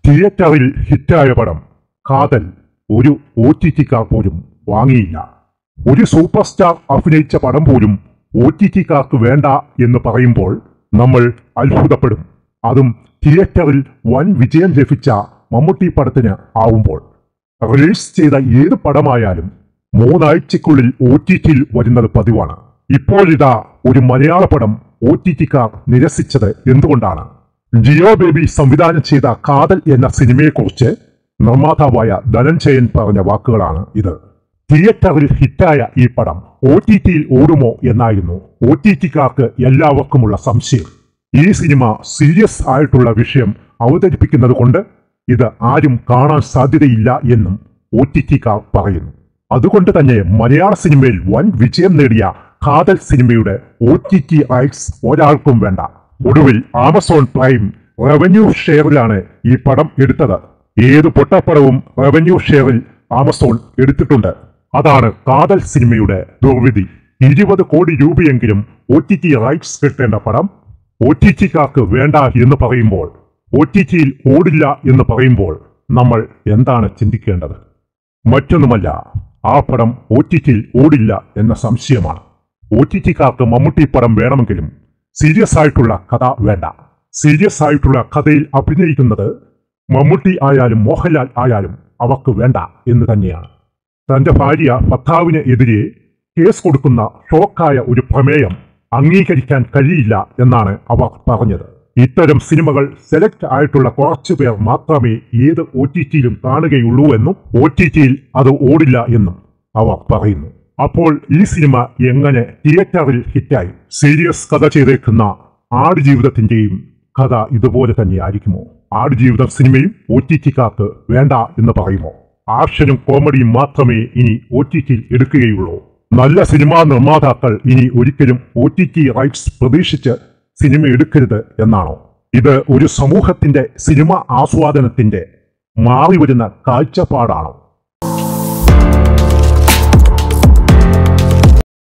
തിയേറ്ററിൽ ഹിറ്റായ പടം കാതൽ ഒരു ഒ ടി ടിക്കാർ പോലും വാങ്ങിയില്ല ഒരു സൂപ്പർ സ്റ്റാർ അഭിനയിച്ച പടം പോലും ഒ ടി ടിക്കാർക്ക് വേണ്ട എന്ന് പറയുമ്പോൾ നമ്മൾ അത്ഭുതപ്പെടും അതും തിയേറ്ററിൽ വൻ വിജയം ലഭിച്ച മമ്മൂട്ടി പടത്തിന് ആവുമ്പോൾ റിലീസ് ചെയ്ത ഏത് പടമായാലും മൂന്നാഴ്ചക്കുള്ളിൽ ഒ ടി ടിയിൽ വരുന്നത് പതിവാണ് ഇപ്പോഴിതാ ഒരു മലയാള പടം ഒ ടി ടിക്കാർ നിരസിച്ചത് എന്തുകൊണ്ടാണ് ജിയോ ബേബി സംവിധാനം ചെയ്ത കാതൽ എന്ന സിനിമയെക്കുറിച്ച് നിർമ്മാതാവായ ധനഞ്ജയൻ പറഞ്ഞ വാക്കുകളാണ് ഇത് തിയേറ്ററിൽ ഹിറ്റായ ഈ പടം ഒ ടി ടിയിൽ ഓടുമോ എന്നായിരുന്നു ഒ ടി ടിക്കാർക്ക് എല്ലാവർക്കുമുള്ള സംശയം ഈ സിനിമ സീരിയസ് ആയിട്ടുള്ള വിഷയം അവതരിപ്പിക്കുന്നത് കൊണ്ട് ഇത് ആരും കാണാൻ സാധ്യതയില്ല എന്നും ഒ ടി ടിക്കാർ പറയുന്നു അതുകൊണ്ട് തന്നെ മലയാള സിനിമയിൽ വൻ വിജയം നേടിയ കാതൽ സിനിമയുടെ ഒ ടി ടി റൈറ്റ്സ് ഒരാൾക്കും വേണ്ട ഒടുവിൽ ആമസോൺ പ്രൈം റവന്യൂ ഷെയറിലാണ് ഈ പടം എടുത്തത് ഏത് പൊട്ടപ്പടവും റവന്യൂ ഷെയറിൽ ആമസോൺ എടുത്തിട്ടുണ്ട് അതാണ് കാതൽ സിനിമയുടെ ദുർവിധി ഇരുപത് കോടി രൂപയെങ്കിലും ഒ ടി ടി റൈറ്റ്സ് കിട്ടേണ്ട പടം ഒ ടി ടിക്കാർക്ക് വേണ്ട എന്ന് പറയുമ്പോൾ ഒ ടി ടിയിൽ ഓടില്ല എന്ന് പറയുമ്പോൾ നമ്മൾ എന്താണ് ചിന്തിക്കേണ്ടത് മറ്റൊന്നുമല്ല ആ പടം ഒ ടി ടിയിൽ ഓടില്ല എന്ന സംശയമാണ് ഒ ടി ടിക്കാർക്ക് മമ്മൂട്ടി പടം വേണമെങ്കിലും സീരിയസ് ആയിട്ടുള്ള കഥ വേണ്ട സീരിയസ് ആയിട്ടുള്ള കഥയിൽ അഭിനയിക്കുന്നത് മമ്മൂട്ടി ആയാലും മോഹൻലാൽ ആയാലും അവർക്ക് വേണ്ട എന്ന് തന്നെയാണ് തന്റെ ഭാര്യ ഭർത്താവിന് എതിരെ കേസ് കൊടുക്കുന്ന ഷോക്കായ ഒരു പ്രമേയം അംഗീകരിക്കാൻ കഴിയില്ല എന്നാണ് അവർ പറഞ്ഞത് ഇത്തരം സിനിമകൾ സെലക്ട് ആയിട്ടുള്ള കുറച്ചു പേർ മാത്രമേ ഏത് ഒ ടി ടിയിലും കാണുകയുള്ളൂ എന്നും ഒ ടി ടിയിൽ അത് ഓടില്ല എന്നും അവർ പറയുന്നു അപ്പോൾ ഈ സിനിമ എങ്ങനെ തിയേറ്ററിൽ ഹിറ്റായി സീരിയസ് കഥ ചെയ്തേക്കുന്ന ആടുജീവിതത്തിന്റെയും കഥ ഇതുപോലെ തന്നെ ആയിരിക്കുമോ ആടുജീവിതം സിനിമയും ഒ ടി ടിക്കാർക്ക് വേണ്ട എന്ന് പറയുമോ ആക്ഷനും കോമഡിയും മാത്രമേ ഇനി ഒ ടി ടിയിൽ എടുക്കുകയുള്ളൂ നല്ല സിനിമാ നിർമ്മാതാക്കൾ ഇനി ഒരിക്കലും ഒ ടി ടി റൈറ്റ്സ് പ്രതീക്ഷിച്ച് സിനിമ എടുക്കരുത് എന്നാണോ ഇത് ഒരു സമൂഹത്തിന്റെ സിനിമ ആസ്വാദനത്തിന്റെ മാറിവരുന്ന കാഴ്ചപ്പാടാണോ